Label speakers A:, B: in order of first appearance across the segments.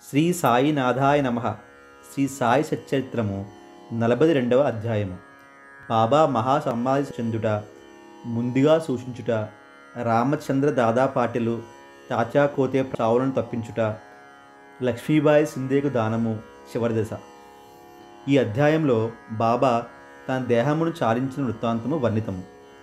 A: శ్రీ సాయినాథాయ నమ శ్రీ సాయి సచ్చరిత్రము నలభై రెండవ అధ్యాయము బాబా మహాసమాధి చెందుట ముందుగా సూచించుట రామచంద్ర దాదా పాటిలు తాచా కోతే చావులను తప్పించుట లక్ష్మీబాయి సింధేకు దానము చివరి దశ ఈ అధ్యాయంలో బాబా తన దేహమును చాలించిన వృత్తాంతము వర్ణితము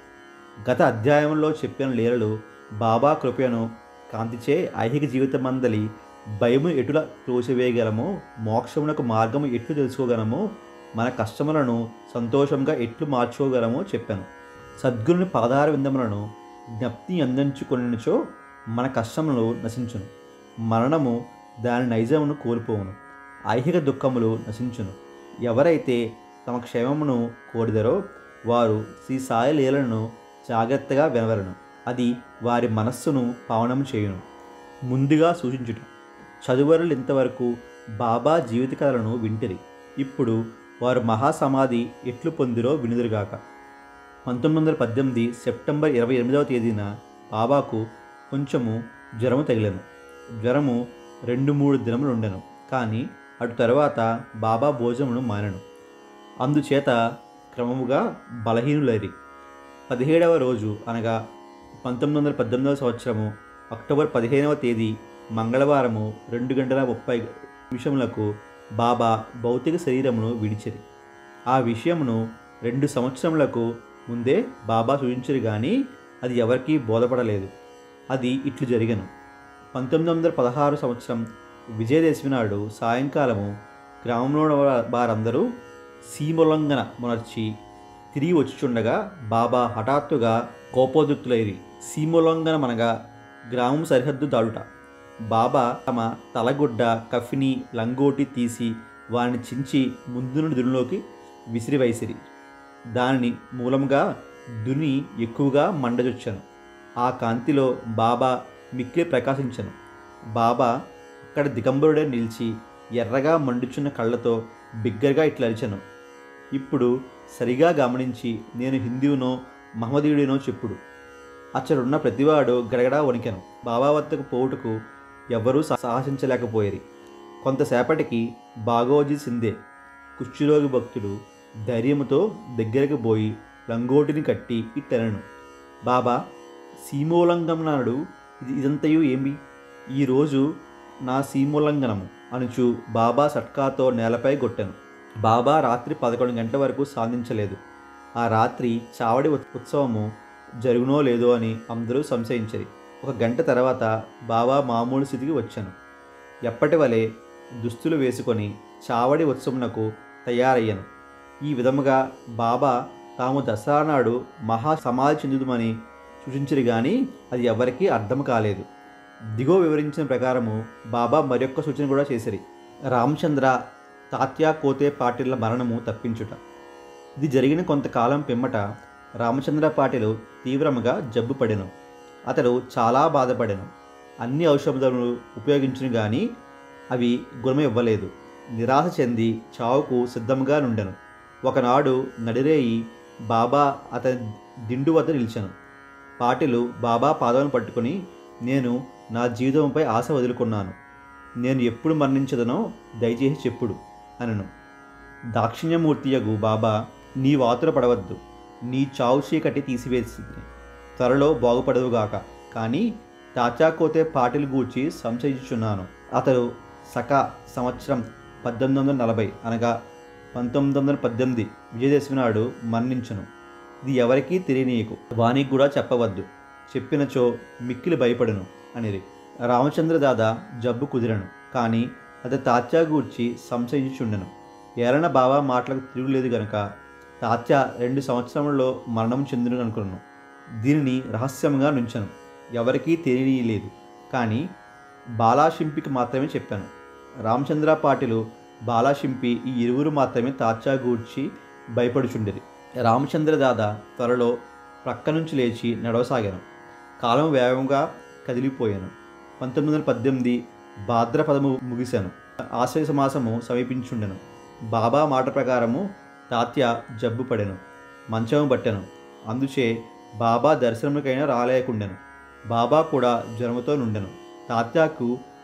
A: గత అధ్యాయంలో చెప్పిన లీలలు బాబా కృపను కాంతిచే ఐహిక జీవితమందలి భయము ఎటుల త్రోసివేయగలమో మోక్షమునకు మార్గము ఎట్లు తెలుసుకోగలమో మన కష్టములను సంతోషంగా ఎట్లు మార్చుకోగలమో చెప్పాను సద్గురుని పాదార విందములను జ్ఞప్తి అందించుకొనిచో మన కష్టములు నశించును మరణము దాని నైజమును కోల్పోవును ఐహిక దుఃఖములు నశించును ఎవరైతే తమ క్షేమమును కోరిదరో వారు శ్రీ సాయి లీలను జాగ్రత్తగా వినవలను అది వారి మనస్సును పావనం చేయును ముందుగా సూచించుట చదువరులు ఇంతవరకు బాబా జీవిత కథలను వింటిరి ఇప్పుడు వారు మహాసమాధి ఎట్లు పొందిరో వినుదురుగాక పంతొమ్మిది వందల పద్దెనిమిది సెప్టెంబర్ ఇరవై ఎనిమిదవ తేదీన బాబాకు కొంచెము జ్వరము తగిలెను జ్వరము రెండు మూడు దినములు ఉండెను కానీ అటు తర్వాత బాబా భోజనమును మానెను అందుచేత క్రమముగా బలహీనులైరి పదిహేడవ రోజు అనగా పంతొమ్మిది వందల పద్దెనిమిదవ సంవత్సరము అక్టోబర్ పదిహేనవ తేదీ మంగళవారము రెండు గంటల ముప్పై నిమిషములకు బాబా భౌతిక శరీరమును విడిచిరి ఆ విషయమును రెండు సంవత్సరములకు ముందే బాబా సూచించరు కానీ అది ఎవరికీ బోధపడలేదు అది ఇట్లు జరిగను పంతొమ్మిది వందల పదహారు సంవత్సరం విజయదశమి నాడు సాయంకాలము గ్రామంలో వారందరూ సీమోల్లంఘన మునర్చి తిరిగి వచ్చుచుండగా బాబా హఠాత్తుగా కోపోద్యుక్తులైరి సీమోల్లంఘనమనగా గ్రామం సరిహద్దు దాడుట బాబా తమ తలగుడ్డ కఫిని లంగోటి తీసి వారిని చించి ముందు నుండి దునిలోకి విసిరివైసిరి దానిని మూలంగా దుని ఎక్కువగా మండజొచ్చాను ఆ కాంతిలో బాబా మిక్కిలి ప్రకాశించను బాబా అక్కడ దిగంబరుడే నిలిచి ఎర్రగా మండుచున్న కళ్ళతో బిగ్గరగా ఇట్లా అరిచను ఇప్పుడు సరిగా గమనించి నేను హిందువునో మహమ్మదీయుడినో చెప్పుడు అచ్చడున్న ప్రతివాడు గడగడా వణికెను బాబా వద్దకు పోవుటకు ఎవ్వరూ సాహసించలేకపోయేది కొంతసేపటికి బాగోజీ సిందే కుష్ఠరోగి భక్తుడు ధైర్యముతో దగ్గరకు పోయి లంగోటిని కట్టి ఇట్టనను బాబా సీమోల్లంఘనాడు ఇది ఇదంతయు ఏమి ఈరోజు నా సీమోల్లంఘనము అనుచు బాబా సట్కాతో నేలపై కొట్టాను బాబా రాత్రి పదకొండు గంటల వరకు సాధించలేదు ఆ రాత్రి చావడి ఉత్- ఉత్సవము జరుగునో లేదో అని అందరూ సంశయించరి ఒక గంట తర్వాత బాబా మామూలు స్థితికి వచ్చాను ఎప్పటి వలె దుస్తులు వేసుకొని చావడి ఉత్సవమునకు తయారయ్యాను ఈ విధముగా బాబా తాము దసరా నాడు మహా సమాధి చెందుదమని సూచించరు కానీ అది ఎవరికీ అర్థం కాలేదు దిగో వివరించిన ప్రకారము బాబా మరొక్క సూచన కూడా చేసిరి రామచంద్ర తాత్యా కోతే పాటిళ్ల మరణము తప్పించుట ఇది జరిగిన కొంతకాలం పిమ్మట రామచంద్ర పాటిలు తీవ్రముగా జబ్బు పడెను అతడు చాలా బాధపడెను అన్ని ఔషధాలను ఉపయోగించును కానీ అవి గుణం ఇవ్వలేదు నిరాశ చెంది చావుకు సిద్ధంగా నుండెను ఒకనాడు నడిరేయి బాబా అతని దిండు వద్ద నిలిచాను పాటిలు బాబా పాదాలను పట్టుకొని నేను నా జీవితంపై ఆశ వదులుకున్నాను నేను ఎప్పుడు మరణించదనో దయచేసి చెప్పుడు అనను దాక్షిణ్యమూర్తియగు బాబా నీ వాతుల పడవద్దు నీ చావు చీకటి తీసివేసింది త్వరలో బాగుపడదుగాక కానీ తాచాకోతే పాటిల్ గూర్చి సంశయించుచున్నాను అతడు సక సంవత్సరం పద్దెనిమిది వందల నలభై అనగా పంతొమ్మిది వందల పద్దెనిమిది విజయదశమి నాడు మరణించను ఇది ఎవరికీ తెలియనీయకు వానికి కూడా చెప్పవద్దు చెప్పినచో మిక్కిలి భయపడును అనిది రామచంద్ర దాదా జబ్బు కుదిరను కానీ అతని తాత్యా గూర్చి సంశయించుచుండెను ఏలన బాబా మాటలకు తిరుగులేదు గనుక తాత్య రెండు సంవత్సరంలో మరణం చెందును అనుకున్నాను దీనిని రహస్యంగా నుంచను ఎవరికీ తెలియలేదు కానీ బాలాశింపికి మాత్రమే చెప్పాను రామచంద్ర పాటిలు బాలాశింపి ఈ ఇరువురు మాత్రమే తాత్యా గూర్చి భయపడుచుండేది రామచంద్ర దాదా త్వరలో ప్రక్క నుంచి లేచి నడవసాగాను కాలం వేగంగా కదిలిపోయాను పంతొమ్మిది వందల పద్దెనిమిది భాద్రపదము ముగిశాను ఆశ్వేష మాసము సమీపించుండెను బాబా మాట ప్రకారము తాత్య జబ్బు పడెను మంచము పట్టెను అందుచే బాబా దర్శనముకైనా రాలేకుండెను బాబా కూడా జ్వరముతో నుండెను తాత్యాకు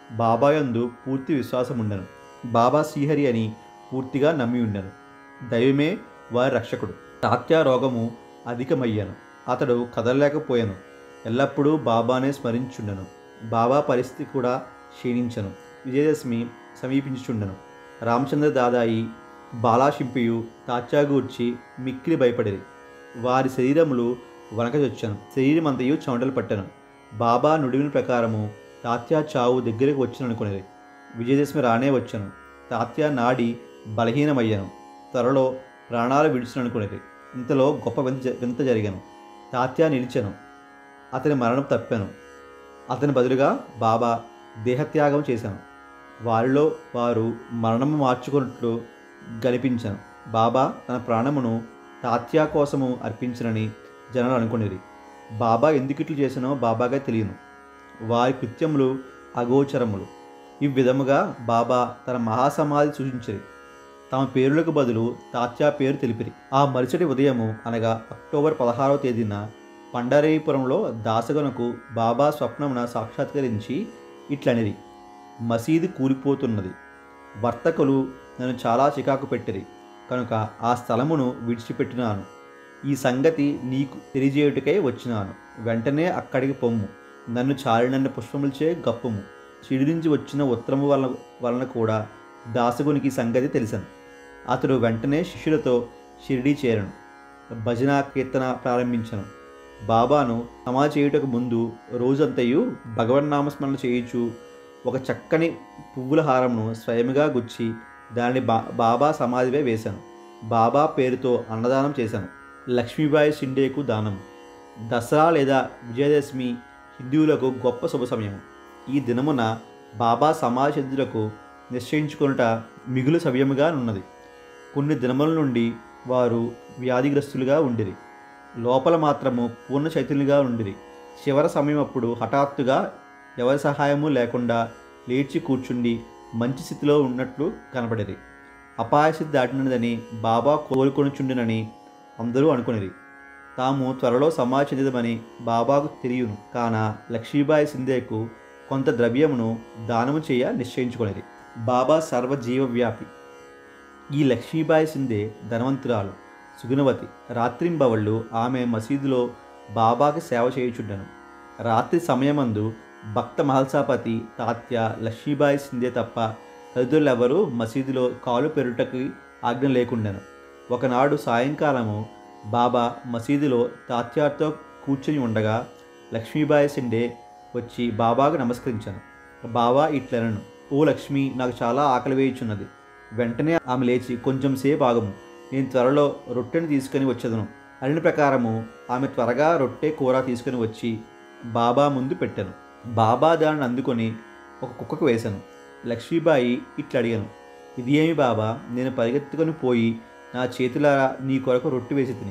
A: బాబాయందు పూర్తి విశ్వాసం ఉండను బాబా శ్రీహరి అని పూర్తిగా నమ్మి ఉండను దైవమే వారి రక్షకుడు తాత్యా రోగము అధికమయ్యాను అతడు కదలలేకపోయాను ఎల్లప్పుడూ బాబానే స్మరించుండను బాబా పరిస్థితి కూడా క్షీణించను విజయదశమి సమీపించుచుండను రామచంద్ర దాదాయి బాలాశింపియు తాత్యాగూర్చి మిక్కిలి భయపడిరి వారి శరీరములు వనకచొచ్చాను శరీరం అంతయు చెమటలు పట్టను బాబా నుడివిని ప్రకారము తాత్యా చావు దగ్గరకు వచ్చుననుకునేది విజయదశమి రానే వచ్చాను తాత్యా నాడి బలహీనమయ్యాను త్వరలో ప్రాణాలు విడిచిననుకునేది ఇంతలో గొప్ప వింత జ- వింత జరిగాను తాత్యా నిలిచాను అతని మరణం తప్పాను అతని బదులుగా బాబా దేహత్యాగం చేశాను వారిలో వారు మరణము మార్చుకున్నట్లు గలిపించాను బాబా తన ప్రాణమును తాత్యా కోసము అర్పించనని జనాలు అనుకునేది బాబా ఎందుకు ఇట్లు చేసినో బాబాగా తెలియను వారి కృత్యములు అగోచరములు ఈ విధముగా బాబా తన మహాసమాధి సూచించిరి తమ పేరులకు బదులు తాత్యా పేరు తెలిపిరి ఆ మరుసటి ఉదయము అనగా అక్టోబర్ పదహారవ తేదీన పండరీపురంలో దాసగనకు బాబా స్వప్నమున సాక్షాత్కరించి ఇట్లనిది మసీదు కూలిపోతున్నది వర్తకులు నన్ను చాలా చికాకు పెట్టిరి కనుక ఆ స్థలమును విడిచిపెట్టినాను ఈ సంగతి నీకు తెలియజేయుటకై వచ్చినాను వెంటనే అక్కడికి పొమ్ము నన్ను చాలినన్ను పుష్పములచే గప్పుము చిడి నుంచి వచ్చిన ఉత్తరము వలన వలన కూడా దాసగునికి ఈ సంగతి తెలిసను అతడు వెంటనే శిష్యులతో షిరిడీ చేరను భజన కీర్తన ప్రారంభించను బాబాను సమా చేయుటకు ముందు రోజంతయు భగవన్నామస్మరణ చేయుచు ఒక చక్కని పువ్వుల హారమును స్వయముగా గుచ్చి దానిని బా బాబా సమాధిపై వేశాను బాబా పేరుతో అన్నదానం చేశాను లక్ష్మీబాయి షిండేకు దానం దసరా లేదా విజయదశమి హిందువులకు గొప్ప శుభ సమయం ఈ దినమున బాబా సమాజులకు నిశ్చయించుకొనుట మిగులు సవ్యముగా ఉన్నది కొన్ని దినముల నుండి వారు వ్యాధిగ్రస్తులుగా ఉండిరి లోపల మాత్రము పూర్ణ చైతన్యులుగా ఉండిరి చివరి సమయం అప్పుడు హఠాత్తుగా ఎవరి సహాయము లేకుండా లేచి కూర్చుండి మంచి స్థితిలో ఉన్నట్లు కనబడిరి అపాయ స్థితి దాటినదని బాబా కోరుకొనుచుండినని అందరూ అనుకునిరి తాము త్వరలో సమాచరితమని బాబాకు తెలియను కాన లక్ష్మీబాయి సింధేకు కొంత ద్రవ్యమును దానము చేయ నిశ్చయించుకొనిది బాబా సర్వజీవవ్యాపి ఈ లక్ష్మీబాయి సింధే ధనవంతురాలు సుగుణవతి రాత్రింబవళ్ళు ఆమె మసీదులో బాబాకి సేవ చేయుచుండెను రాత్రి సమయమందు భక్త మహల్సాపతి తాత్య లక్ష్మీబాయి సింధే తప్ప తదితరులెవరూ మసీదులో కాలు పెరుటకి ఆజ్ఞ లేకుండెను ఒకనాడు సాయంకాలము బాబా మసీదులో తాత్యాతో కూర్చొని ఉండగా లక్ష్మీబాయి సిండే వచ్చి బాబాకు నమస్కరించాను బాబా ఇట్లనను ఓ లక్ష్మి నాకు చాలా ఆకలి వేయుచున్నది వెంటనే ఆమె లేచి కొంచెం సేపు ఆగము నేను త్వరలో రొట్టెను తీసుకొని వచ్చేదను అడిగిన ప్రకారము ఆమె త్వరగా రొట్టె కూర తీసుకొని వచ్చి బాబా ముందు పెట్టాను బాబా దానిని అందుకొని ఒక కుక్కకు వేశాను లక్ష్మీబాయి ఇట్లా అడిగాను ఇది ఏమి బాబా నేను పరిగెత్తుకొని పోయి నా చేతులారా నీ కొరకు రొట్టె వేసి తిని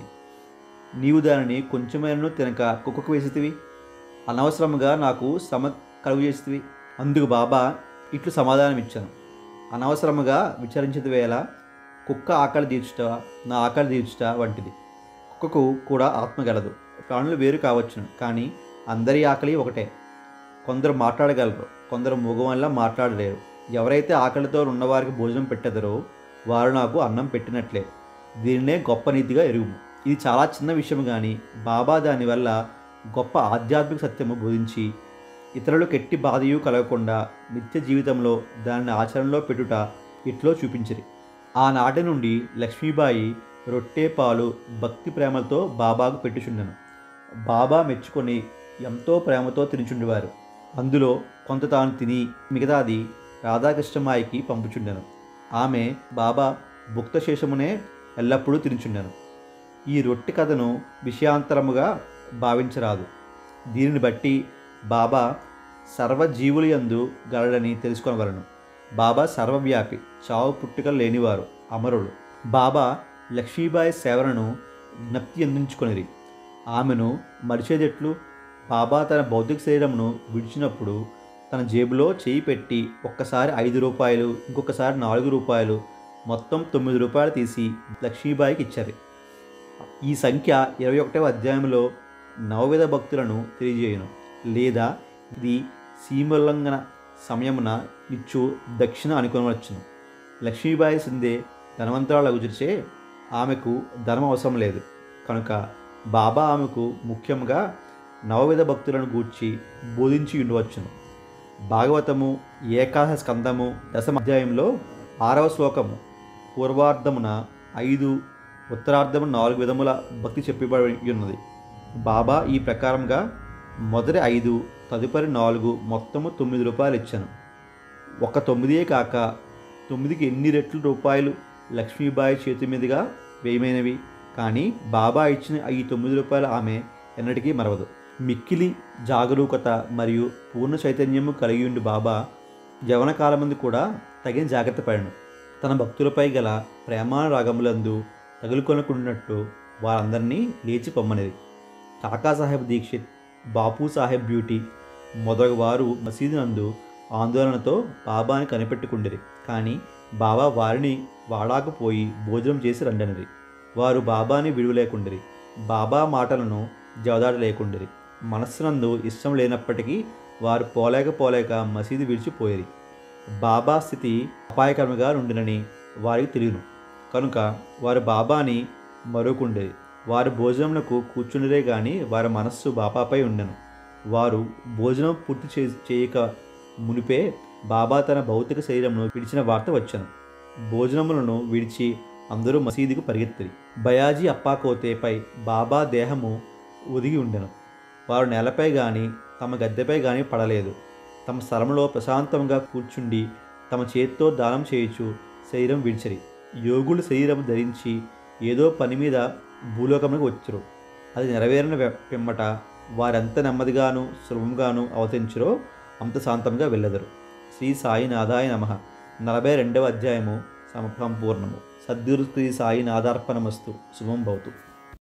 A: నీవు దానిని కొంచెమైనను తినక కుక్కకు వేసితివి అనవసరముగా నాకు శ్రమ కలుగు చేసితివి అందుకు బాబా ఇట్లు సమాధానం ఇచ్చాను అనవసరముగా విచారించేది వేళ కుక్క ఆకలి తీర్చుట నా ఆకలి తీర్చుట వంటిది కుక్కకు కూడా ఆత్మ గలదు ప్రాణులు వేరు కావచ్చును కానీ అందరి ఆకలి ఒకటే కొందరు మాట్లాడగలరు కొందరు మూగవల్ల మాట్లాడలేరు ఎవరైతే ఆకలితో ఉన్నవారికి భోజనం పెట్టెదరో వారు నాకు అన్నం పెట్టినట్లే దీనినే గొప్ప నీతిగా ఎరుగుము ఇది చాలా చిన్న విషయం కానీ బాబా దానివల్ల గొప్ప ఆధ్యాత్మిక సత్యము బోధించి ఇతరులకు ఎట్టి బాధయు కలగకుండా నిత్య జీవితంలో దానిని ఆచరణలో పెట్టుట ఇట్లో చూపించిరి ఆనాటి నుండి లక్ష్మీబాయి రొట్టె పాలు భక్తి ప్రేమలతో బాబాకు పెట్టుచుండెను బాబా మెచ్చుకొని ఎంతో ప్రేమతో తినుచుండేవారు అందులో కొంత తాను తిని మిగతాది రాధాకృష్ణమాయికి పంపుచుండెను ఆమె బాబా భుక్తశేషమునే ఎల్లప్పుడూ తినుచుండెను ఈ రొట్టె కథను విషయాంతరముగా భావించరాదు దీనిని బట్టి బాబా సర్వజీవులు యందు గలడని తెలుసుకొనవలను బాబా సర్వవ్యాపి చావు పుట్టుకలు లేనివారు అమరుడు బాబా లక్ష్మీబాయి సేవలను జ్ఞప్తి అందించుకొనిరి ఆమెను మరిచేదెట్లు బాబా తన భౌతిక శరీరమును విడిచినప్పుడు తన జేబులో చేయి పెట్టి ఒక్కసారి ఐదు రూపాయలు ఇంకొకసారి నాలుగు రూపాయలు మొత్తం తొమ్మిది రూపాయలు తీసి లక్ష్మీబాయికి ఇచ్చారు ఈ సంఖ్య ఇరవై ఒకటవ అధ్యాయంలో నవవిధ భక్తులను తెలియజేయను లేదా ఇది సీమోల్లంఘన సమయమున నిచ్చు దక్షిణ అనుకొనవచ్చును లక్ష్మీబాయి సిందే ధనవంతురాలకు చూచే ఆమెకు ధనం అవసరం లేదు కనుక బాబా ఆమెకు ముఖ్యంగా నవవిధ భక్తులను గూర్చి బోధించి ఉండవచ్చును భాగవతము ఏకాదశ స్కందము దశమ అధ్యాయంలో ఆరవ శ్లోకము పూర్వార్ధమున ఐదు ఉత్తరార్ధము నాలుగు విధముల భక్తి చెప్పబడి ఉన్నది బాబా ఈ ప్రకారంగా మొదటి ఐదు తదుపరి నాలుగు మొత్తము తొమ్మిది రూపాయలు ఇచ్చాను ఒక తొమ్మిదే కాక తొమ్మిదికి ఎన్ని రెట్లు రూపాయలు లక్ష్మీబాయి చేతి మీదుగా వేయమైనవి కానీ బాబా ఇచ్చిన ఈ తొమ్మిది రూపాయలు ఆమె ఎన్నటికీ మరవదు మిక్కిలి జాగరూకత మరియు పూర్ణ చైతన్యము కలిగి ఉండి బాబా యవన కాలమందు కూడా తగిన జాగ్రత్త పడను తన భక్తులపై గల ప్రేమానురాగములందు తగులుకొనకున్నట్టు వారందరినీ లేచి పొమ్మనిది కాకాసాహెబ్ దీక్షిత్ బాపు సాహెబ్ బ్యూటీ మొదలగు వారు మసీదు నందు ఆందోళనతో బాబాని కనిపెట్టుకుండిరి కానీ బాబా వారిని వాడాకపోయి భోజనం చేసి రండనిది వారు బాబాని విడువలేకుండిరి బాబా మాటలను జవదాడలేకుండిరి మనస్సునందు ఇష్టం లేనప్పటికీ వారు పోలేక పోలేక మసీదు విడిచిపోయేది బాబా స్థితి అపాయకరంగా నుండినని వారికి తెలియను కనుక వారు బాబాని మరుకుండేది వారి భోజనమునకు కూర్చుండిరే గాని వారి మనస్సు బాబాపై ఉండెను వారు భోజనం పూర్తి చే చేయక మునిపే బాబా తన భౌతిక శరీరమును విడిచిన వార్త వచ్చాను భోజనములను విడిచి అందరూ మసీదుకు పరిగెత్తిరి బయాజీ అప్పాకోతేపై బాబా దేహము ఒదిగి ఉండెను వారు నేలపై గాని తమ గద్దెపై గాని పడలేదు తమ స్థలంలో ప్రశాంతంగా కూర్చుండి తమ చేత్తో దానం చేయుచు శరీరం విడిచరి యోగులు శరీరం ధరించి ఏదో పని మీద భూలోకమునకు వచ్చరు అది నెరవేరిన వె- పిమ్మట వారెంత నెమ్మదిగాను సులభంగాను అవతరించరో అంత శాంతంగా వెళ్ళెదరు శ్రీ సాయినాథాయ నమ నలభై రెండవ అధ్యాయము సమ సంపూర్ణము సద్గురు శ్రీ సాయినాథార్పణమస్తు శుభం భవతు